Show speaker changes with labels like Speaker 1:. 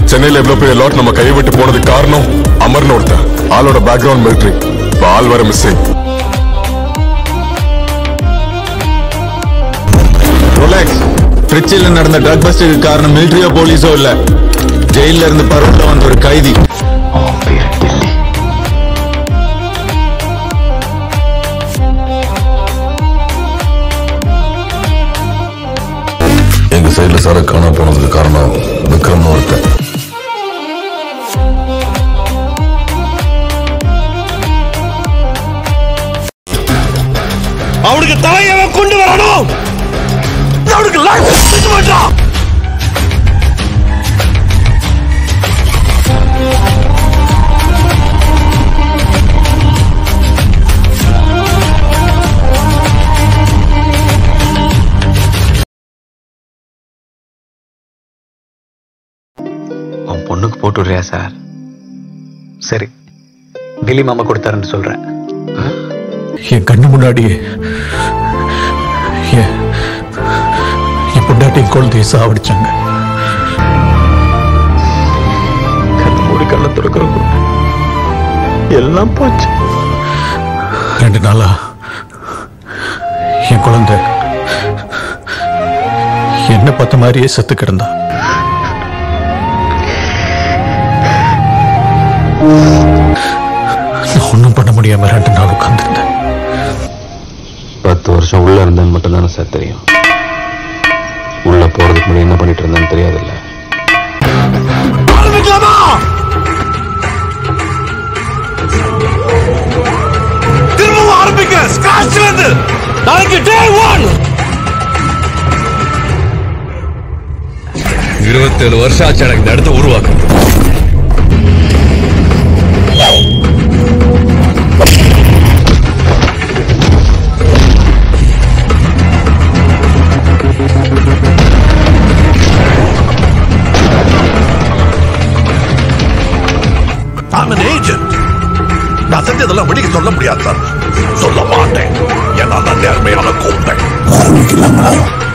Speaker 1: சென்னையில எவ்வளவு பெரிய லாட் நம்ம கையை விட்டு போனதுக்கு காரணம் அமர்னு ஒருத்தன் ஆளோட பேக்ரவுண்ட் மிலிட்ரி இப்ப ஆள் வர மிஸ்ஸிங்
Speaker 2: ரிலாக்ஸ் திருச்சியில நடந்த ட்ரக் பஸ்டுக்கு காரணம் மிலிட்டரியோ போலீஸோ இல்ல ஜெயில இருந்து பரோட்ல வந்த ஒரு கைதி
Speaker 3: எங்க சைடுல சரக்கு காணாம போனதுக்கு காரணம் விக்ரம்னு ஒருத்தன்
Speaker 4: அவனுக்கு தலையவ கொண்டு வரணும் அவனுக்கு லைஃப் வேண்டாம்
Speaker 5: உன் பொண்ணுக்கு போட்டு விடுறியா சார் சரி பிலி மாமா கொடுத்தாருன்னு சொல்றேன்
Speaker 6: என் கண்ணு முன்னாடியே என் என் பொண்டாட்டி குழந்தைய சாவடிச்சாங்க
Speaker 5: கண்ணு மூடி கண்ணை திறக்கிறப்போ எல்லாம் போச்சு
Speaker 6: ரெண்டு நாளா என் குழந்தை என்ன பார்த்த மாதிரியே செத்து கிடந்தா நான் ஒன்றும் பண்ண முடியாம ரெண்டு நாள் உட்கார்ந்திருந்தேன்
Speaker 7: பத்து வருஷம் உள்ள இருந்தேன்னு மட்டும் தானே சார் தெரியும் உள்ள போறதுக்கு முன்னாடி என்ன பண்ணிட்டு இருந்தேன்னு தெரியாதுல்ல
Speaker 4: ஆரம்பிக்கலாமா திரும்பவும் ஆரம்பிக்க ஸ்கிராச்ல இருந்து நாளைக்கு டே ஒன்
Speaker 8: இருபத்தேழு வருஷம் ஆச்சு எனக்கு இந்த இடத்த உருவாக்குறது
Speaker 4: I'm an agent. நான் செஞ்சதெல்லாம் வெளியே சொல்ல முடியாது சார் சொல்ல மாட்டேன் ஏன்னா நான் நேர்மையான கூப்பிட்டேன்